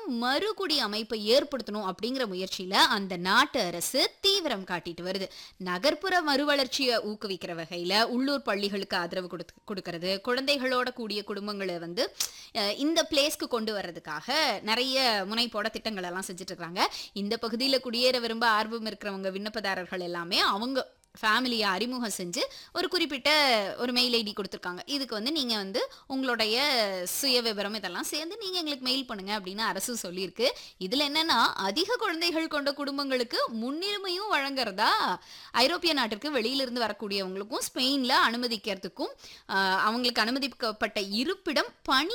மறுகுடி அமைப்பை ஏற்படுத்தணும் அப்படிங்கிற முயற்சியில அந்த நாட்டு அரசு தீவிரம் காட்டிட்டு வருது நகர்ப்புற மறுவளர்ச்சியை ஊக்குவிக்கிற வகையில உள்ளூர் பள்ளிகளுக்கு ஆதரவு கொடுத்து கொடுக்கறது குழந்தைகளோட கூடிய குடும்பங்களை வந்து அஹ், இந்த பிளேஸ்க்கு கொண்டு வர்றதுக்காக நிறைய முனைப்போட திட்டங்கள் எல்லாம் செஞ்சுட்டு இருக்காங்க இந்த பகுதியில் குடியேற விரும்ப ஆர்வம் இருக்கிறவங்க விண்ணப்பதாரர்கள் எல்லாமே அவங்க ஃபேமிலியை அறிமுகம் செஞ்சு ஒரு குறிப்பிட்ட ஒரு மெயில் ஐடி கொடுத்துருக்காங்க இதுக்கு வந்து நீங்கள் வந்து உங்களுடைய சுய விவரம் இதெல்லாம் சேர்ந்து நீங்கள் எங்களுக்கு மெயில் பண்ணுங்க அப்படின்னு அரசு சொல்லியிருக்கு இதில் என்னன்னா அதிக குழந்தைகள் கொண்ட குடும்பங்களுக்கு முன்னுரிமையும் வழங்குறதா ஐரோப்பிய நாட்டிற்கு வெளியிலிருந்து வரக்கூடியவங்களுக்கும் ஸ்பெயினில் அனுமதிக்கிறதுக்கும் ஆஹ், அவங்களுக்கு அனுமதிக்கப்பட்ட இருப்பிடம் பணி